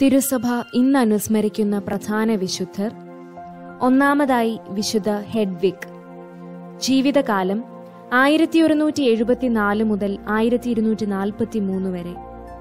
തിരുസഭ ഇന്ന് അനുസ്മരിക്കുന്ന പ്രധാന വിശുദ്ധർ ഒന്നാമതായി വിശുദ്ധ ഹെഡ്വിഗ് ജീവിതകാലം ആയിരത്തി ഒരുന്നൂറ്റി എഴുപത്തിനാല് മുതൽ ആയിരത്തി ഇരുന്നൂറ്റി നാൽപ്പത്തി മൂന്ന് വരെ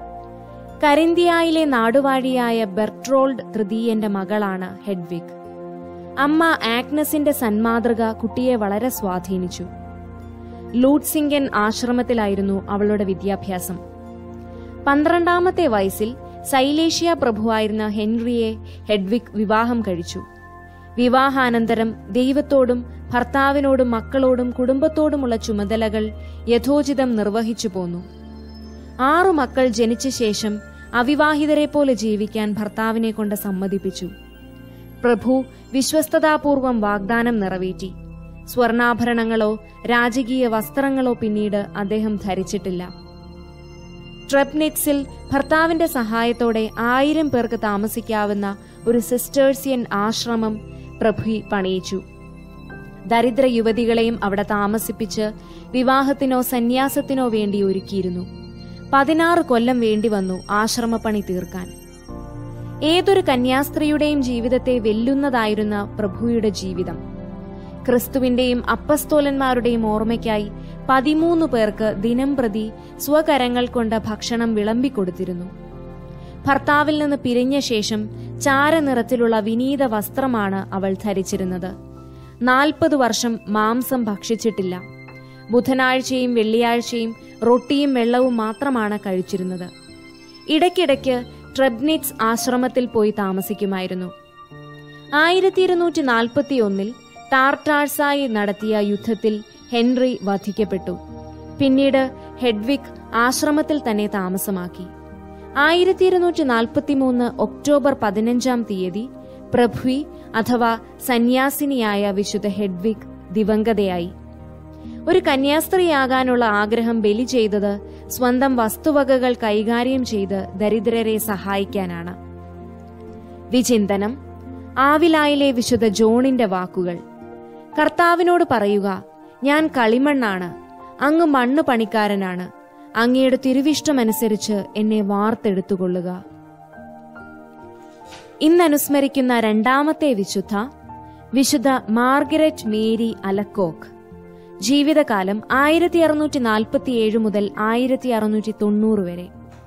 കരിന്തിയായിലെ നാടുവാഴിയായ ബെർട്രോൾഡ് തൃതീയന്റെ മകളാണ് ഹെഡ്വിഗ് അമ്മ ആഗ്നസിന്റെ സന്മാതൃക കുട്ടിയെ വളരെ സ്വാധീനിച്ചു ലൂട്ട്സിംഗൻ ആശ്രമത്തിലായിരുന്നു അവളുടെ വിദ്യാഭ്യാസം പന്ത്രണ്ടാമത്തെ വയസ്സിൽ സൈലേഷ്യ പ്രഭുവായിരുന്ന ഹെൻറിയെ ഹെഡ്വിഗ് വിവാഹം കഴിച്ചു വിവാഹാനന്തരം ദൈവത്തോടും ഭർത്താവിനോടും മക്കളോടും കുടുംബത്തോടുമുള്ള ചുമതലകൾ യഥോചിതം നിർവഹിച്ചു പോന്നു ആറു മക്കൾ ജനിച്ച ശേഷം അവിവാഹിതരെ പോലെ ജീവിക്കാൻ ഭർത്താവിനെ കൊണ്ട് സമ്മതിപ്പിച്ചു പ്രഭു വിശ്വസ്തതാപൂർവം വാഗ്ദാനം നിറവേറ്റി സ്വർണാഭരണങ്ങളോ രാജകീയ വസ്ത്രങ്ങളോ പിന്നീട് അദ്ദേഹം ധരിച്ചിട്ടില്ല ട്രെപ്നിറ്റ്സിൽ ഭർത്താവിന്റെ സഹായത്തോടെ ആയിരം പേർക്ക് താമസിക്കാവുന്ന ഒരു സിസ്റ്റേഴ്സിയൻ ആശ്രമം പ്രഭു പണിയിച്ചു ദരിദ്ര യുവതികളെയും അവിടെ താമസിപ്പിച്ച് വിവാഹത്തിനോ സന്യാസത്തിനോ വേണ്ടി ഒരുക്കിയിരുന്നു പതിനാറ് കൊല്ലം വേണ്ടി വന്നു ആശ്രമപ്പണി തീർക്കാൻ ഏതൊരു കന്യാസ്ത്രീയുടെയും ജീവിതത്തെ വെല്ലുന്നതായിരുന്ന പ്രഭുയുടെ ജീവിതം ക്രിസ്തുവിന്റെയും അപ്പസ്തോലന്മാരുടെയും ഓർമ്മയ്ക്കായി പതിമൂന്ന് പേർക്ക് ദിനം പ്രതി സ്വകരങ്ങൾ കൊണ്ട് ഭക്ഷണം വിളമ്പിക്കൊടുത്തിരുന്നു ഭർത്താവിൽ നിന്ന് പിരിഞ്ഞ ശേഷം ചാരനിറത്തിലുള്ള വിനീത വസ്ത്രമാണ് അവൾ ധരിച്ചിരുന്നത് നാൽപ്പത് വർഷം മാംസം ഭക്ഷിച്ചിട്ടില്ല ബുധനാഴ്ചയും വെള്ളിയാഴ്ചയും റൊട്ടിയും വെള്ളവും മാത്രമാണ് കഴിച്ചിരുന്നത് ഇടയ്ക്കിടയ്ക്ക് ട്രെബ്നിറ്റ്സ് ആശ്രമത്തിൽ പോയി താമസിക്കുമായിരുന്നു ആയിരത്തി ഇരുന്നൂറ്റി നാൽപ്പത്തി ഒന്നിൽ ടാർട്ടാഴ്സായി നടത്തിയ യുദ്ധത്തിൽ ഹെൻറി വധിക്കപ്പെട്ടു പിന്നീട് ഹെഡ്വിഗ് ആശ്രമത്തിൽ തന്നെ താമസമാക്കി ആയിരത്തി ഇരുന്നൂറ്റി നാൽപ്പത്തി മൂന്ന് ഒക്ടോബർ പതിനഞ്ചാം തീയതി പ്രഭ്വി അഥവാ സന്യാസിനിയായ വിശുദ്ധ ഹെഡ്വിഗ് ദിവംഗതയായി ഒരു കന്യാസ്ത്രീയാകാനുള്ള ആഗ്രഹം ബലി ചെയ്തത് സ്വന്തം വസ്തുവകകൾ കൈകാര്യം ചെയ്ത് ദരിദ്രരെ സഹായിക്കാനാണ് വിചിന്തനം ആവിലായിലെ വിശുദ്ധ ജോണിന്റെ വാക്കുകൾ കർത്താവിനോട് പറയുക ഞാൻ കളിമണ്ണാണ് അങ്ങ് മണ്ണ് പണിക്കാരനാണ് അങ്ങയുടെ തിരുവിഷ്ടമനുസരിച്ച് എന്നെ വാർത്തെടുത്തുകൊള്ളുക ഇന്നനുസ്മരിക്കുന്ന രണ്ടാമത്തെ വിശുദ്ധ വിശുദ്ധ മാർഗരറ്റ് മേരി അലക്കോക്ക് ജീവിതകാലം ആയിരത്തി അറുന്നൂറ്റി നാൽപ്പത്തിയേഴ് മുതൽ ആയിരത്തി അറുന്നൂറ്റി തൊണ്ണൂറ് വരെ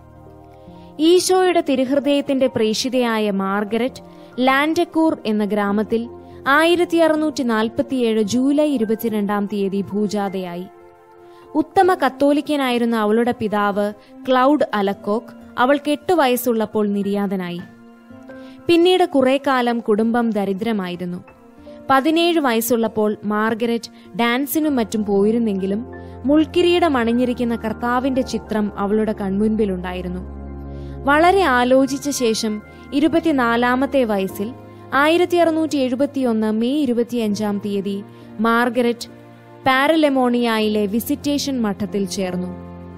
ഈശോയുടെ തിരുഹൃദയത്തിന്റെ പ്രേഷിതയായ മാർഗരറ്റ് ലാൻഡക്കൂർ എന്ന ഗ്രാമത്തിൽ ആയിരത്തി അറുന്നൂറ്റി നാൽപ്പത്തിയേഴ് ജൂലൈ ഇരുപത്തിരണ്ടാം തീയതി ഭൂജാതയായി ഉത്തമ കത്തോലിക്കനായിരുന്ന അവളുടെ പിതാവ് ക്ലൗഡ് അലക്കോക്ക് അവൾക്ക് എട്ട് വയസ്സുള്ളപ്പോൾ നിര്യാതനായി പിന്നീട് കുറെ കാലം കുടുംബം ദരിദ്രമായിരുന്നു പതിനേഴ് വയസ്സുള്ളപ്പോൾ മാർഗരറ്റ് ഡാൻസിനും മറ്റും പോയിരുന്നെങ്കിലും മുൾക്കിരീടം അണിഞ്ഞിരിക്കുന്ന കർത്താവിന്റെ ചിത്രം അവളുടെ കൺമുൻപിലുണ്ടായിരുന്നു വളരെ ആലോചിച്ച ശേഷം ഇരുപത്തിനാലാമത്തെ വയസ്സിൽ ആയിരത്തി അറുന്നൂറ്റി എഴുപത്തിയൊന്ന് മെയ് ഇരുപത്തിയഞ്ചാം തീയതി മാർഗരറ്റ് പാരലെമോണിയയിലെ വിസിറ്റേഷൻ മഠത്തിൽ ചേർന്നു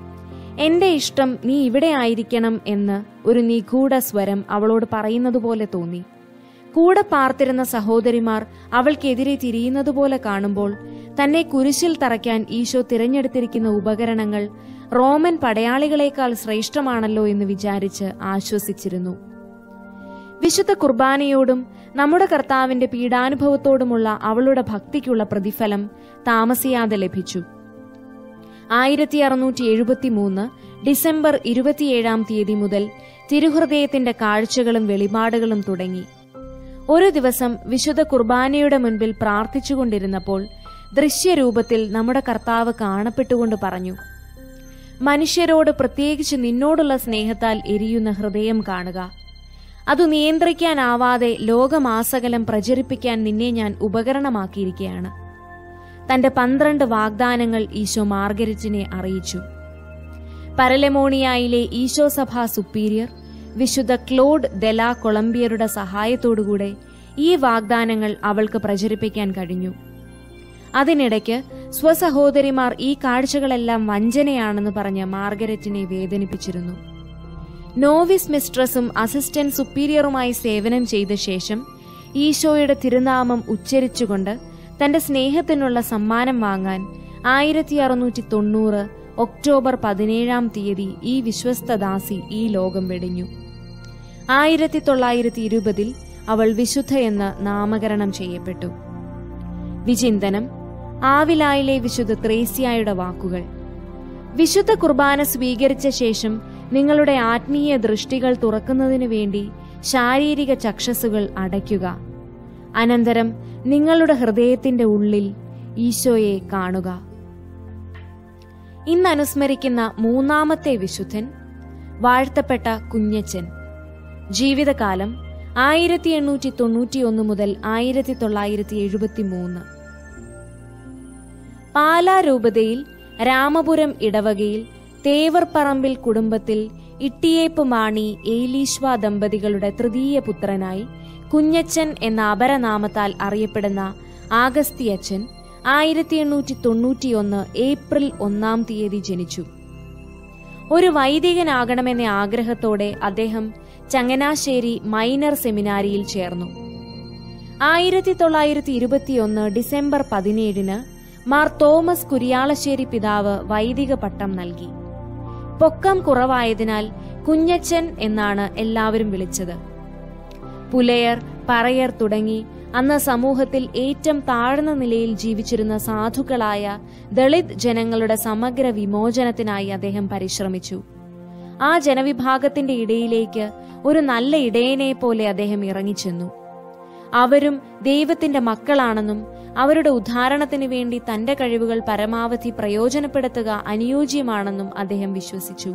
എന്റെ ഇഷ്ടം നീ ഇവിടെ ആയിരിക്കണം എന്ന് ഒരു നിഗൂഢ സ്വരം അവളോട് പറയുന്നതുപോലെ തോന്നി കൂടെ പാർത്തിരുന്ന സഹോദരിമാർ അവൾക്കെതിരെ തിരിയുന്നതുപോലെ കാണുമ്പോൾ തന്നെ കുരിശിൽ തറയ്ക്കാൻ ഈശോ തിരഞ്ഞെടുത്തിരിക്കുന്ന ഉപകരണങ്ങൾ റോമൻ പടയാളികളെക്കാൾ ശ്രേഷ്ഠമാണല്ലോ എന്ന് വിചാരിച്ച് ആശ്വസിച്ചിരുന്നു വിശുദ്ധ കുർബാനയോടും നമ്മുടെ കർത്താവിന്റെ പീഡാനുഭവത്തോടുമുള്ള അവളുടെ ഭക്തിക്കുള്ള പ്രതിഫലം താമസിയാതെ ലഭിച്ചു ആയിരത്തി അറുന്നൂറ്റി എഴുപത്തി മൂന്ന് ഡിസംബർ ഇരുപത്തിയേഴാം തീയതി മുതൽ തിരുഹൃദയത്തിന്റെ കാഴ്ചകളും വെളിപാടുകളും തുടങ്ങി ഒരു ദിവസം വിശുദ്ധ കുർബാനയുടെ മുൻപിൽ പ്രാർത്ഥിച്ചുകൊണ്ടിരുന്നപ്പോൾ ദൃശ്യരൂപത്തിൽ നമ്മുടെ കർത്താവ് കാണപ്പെട്ടുകൊണ്ട് പറഞ്ഞു മനുഷ്യരോട് പ്രത്യേകിച്ച് നിന്നോടുള്ള സ്നേഹത്താൽ എരിയുന്ന ഹൃദയം കാണുക അത് നിയന്ത്രിക്കാനാവാതെ ലോകമാസകലം പ്രചരിപ്പിക്കാൻ നിന്നെ ഞാൻ ഉപകരണമാക്കിയിരിക്കുകയാണ് തന്റെ പന്ത്രണ്ട് വാഗ്ദാനങ്ങൾ ഈശോ മാർഗരറ്റിനെ അറിയിച്ചു പരലെമോണിയയിലെ ഈശോ സഭാ സുപ്പീരിയർ വിശുദ്ധ ക്ലോഡ് ദെലാ കൊളംബിയറുടെ സഹായത്തോടുകൂടെ ഈ വാഗ്ദാനങ്ങൾ അവൾക്ക് പ്രചരിപ്പിക്കാൻ കഴിഞ്ഞു അതിനിടയ്ക്ക് സ്വസഹോദരിമാർ ഈ കാഴ്ചകളെല്ലാം വഞ്ചനയാണെന്ന് പറഞ്ഞ് മാർഗരറ്റിനെ വേദനിപ്പിച്ചിരുന്നു നോവിസ് മിസ്ട്രസും അസിസ്റ്റന്റ് സുപ്പീരിയറുമായി സേവനം ചെയ്ത ശേഷം ഈശോയുടെ തിരുനാമം ഉച്ചരിച്ചുകൊണ്ട് തന്റെ സ്നേഹത്തിനുള്ള സമ്മാനം വാങ്ങാൻ ആയിരത്തി അറുന്നൂറ്റി തൊണ്ണൂറ് ഒക്ടോബർ പതിനേഴാം തീയതി ഈ വിശ്വസ്തദാസി ഈ ലോകം വെടിഞ്ഞു ആയിരത്തി തൊള്ളായിരത്തി ഇരുപതിൽ അവൾ വിശുദ്ധയെന്ന് നാമകരണം ചെയ്യപ്പെട്ടു വിചിന്തനം ആവിലായിലെ വിശുദ്ധ ത്രേസ്യായുടെ വാക്കുകൾ വിശുദ്ധ കുർബാന സ്വീകരിച്ച ശേഷം നിങ്ങളുടെ ആത്മീയ ദൃഷ്ടികൾ തുറക്കുന്നതിനു വേണ്ടി ശാരീരിക ചക്ഷസുകൾ അടയ്ക്കുക അനന്തരം നിങ്ങളുടെ ഹൃദയത്തിന്റെ ഉള്ളിൽ ഈശോയെ കാണുക ഇന്ന് അനുസ്മരിക്കുന്ന മൂന്നാമത്തെ വിശുദ്ധൻ വാഴ്ത്തപ്പെട്ട കുഞ്ഞച്ചൻ ജീവിതകാലം ആയിരത്തി എണ്ണൂറ്റി തൊണ്ണൂറ്റിയൊന്ന് മുതൽ ആയിരത്തി തൊള്ളായിരത്തി എഴുപത്തി മൂന്ന് പാലാ രൂപതയിൽ രാമപുരം ഇടവകയിൽ തേവർപ്പറമ്പിൽ കുടുംബത്തിൽ ഇട്ടിയേപ്പ് മാണി ഏലീശ്വ ദമ്പതികളുടെ തൃതീയ പുത്രനായി കുഞ്ഞച്ചൻ എന്ന അപരനാമത്താൽ അറിയപ്പെടുന്ന ആഗസ്തിയച്ചൻ ആയിരത്തി എണ്ണൂറ്റി തൊണ്ണൂറ്റിയൊന്ന് ഏപ്രിൽ ഒന്നാം തീയതി ജനിച്ചു ഒരു വൈദികനാകണമെന്ന ആഗ്രഹത്തോടെ അദ്ദേഹം ചങ്ങനാശ്ശേരി മൈനർ സെമിനാരിയിൽ ചേർന്നു ആയിരത്തി തൊള്ളായിരത്തി ഇരുപത്തിയൊന്ന് ഡിസംബർ പതിനേഴിന് മാർ തോമസ് കുരിയാളശ്ശേരി പിതാവ് വൈദിക പട്ടം നൽകി പൊക്കം കുറവായതിനാൽ കുഞ്ഞച്ചൻ എന്നാണ് എല്ലാവരും വിളിച്ചത് പുലയർ പറയർ തുടങ്ങി അന്ന് സമൂഹത്തിൽ ഏറ്റവും താഴ്ന്ന നിലയിൽ ജീവിച്ചിരുന്ന സാധുക്കളായ ദളിത് ജനങ്ങളുടെ സമഗ്ര വിമോചനത്തിനായി അദ്ദേഹം പരിശ്രമിച്ചു ആ ജനവിഭാഗത്തിന്റെ ഇടയിലേക്ക് ഒരു നല്ല ഇടയനെ പോലെ അദ്ദേഹം ഇറങ്ങിച്ചെന്നു അവരും ദൈവത്തിന്റെ മക്കളാണെന്നും അവരുടെ ഉദ്ധാരണത്തിന് വേണ്ടി തന്റെ കഴിവുകൾ പരമാവധി പ്രയോജനപ്പെടുത്തുക അനുയോജ്യമാണെന്നും അദ്ദേഹം വിശ്വസിച്ചു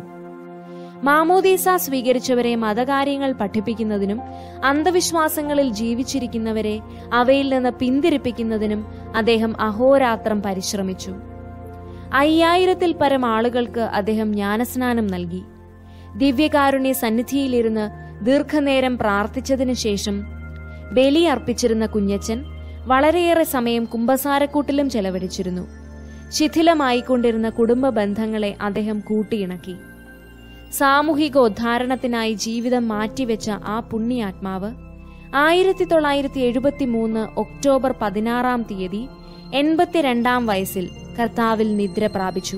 മാമോദീസ സ്വീകരിച്ചവരെ മതകാര്യങ്ങൾ പഠിപ്പിക്കുന്നതിനും അന്ധവിശ്വാസങ്ങളിൽ ജീവിച്ചിരിക്കുന്നവരെ അവയിൽ നിന്ന് പിന്തിരിപ്പിക്കുന്നതിനും അദ്ദേഹം അഹോരാത്രം പരിശ്രമിച്ചു അയ്യായിരത്തിൽ പരം ആളുകൾക്ക് അദ്ദേഹം ജ്ഞാനസ്നാനം നൽകി ദിവ്യകാരുണ്യ സന്നിധിയിലിരുന്ന് ദീർഘനേരം പ്രാർത്ഥിച്ചതിനു ശേഷം ബലി അർപ്പിച്ചിരുന്ന കുഞ്ഞച്ചൻ വളരെയേറെ സമയം കുമ്പസാരക്കൂട്ടിലും ചെലവഴിച്ചിരുന്നു ശിഥിലമായിക്കൊണ്ടിരുന്ന കുടുംബ ബന്ധങ്ങളെ അദ്ദേഹം കൂട്ടിയിണക്കി സാമൂഹിക ഉദ്ധാരണത്തിനായി ജീവിതം മാറ്റിവെച്ച ആ പുണ്യാത്മാവ് ആയിരത്തി തൊള്ളായിരത്തി എഴുപത്തി മൂന്ന് ഒക്ടോബർ പതിനാറാം തീയതി എൺപത്തിരണ്ടാം വയസ്സിൽ കർത്താവിൽ നിദ്ര പ്രാപിച്ചു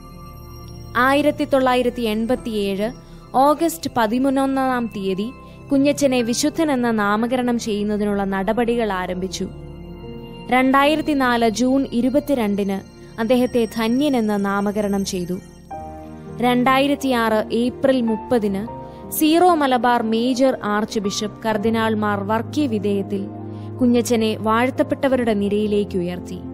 ആയിരത്തി തൊള്ളായിരത്തി എൺപത്തിയേഴ് ഓഗസ്റ്റ് പതിമൂന്നൊന്നാം തീയതി കുഞ്ഞച്ചനെ വിശുദ്ധനെന്ന നാമകരണം ചെയ്യുന്നതിനുള്ള നടപടികൾ ആരംഭിച്ചു രണ്ടായിരത്തി നാല് ജൂൺ ഇരുപത്തിരണ്ടിന് അദ്ദേഹത്തെ ധന്യനെന്ന് നാമകരണം ചെയ്തു രണ്ടായിരത്തിയാറ് ഏപ്രിൽ മുപ്പതിന് Syro Malabar major archbishop കർദിനാൾ മാർ വർക്കി വിധേയത്തിൽ കുഞ്ഞച്ചനെ വാഴ്ത്തപ്പെട്ടവരുടെ നിരയിലേക്ക് ഉയർത്തി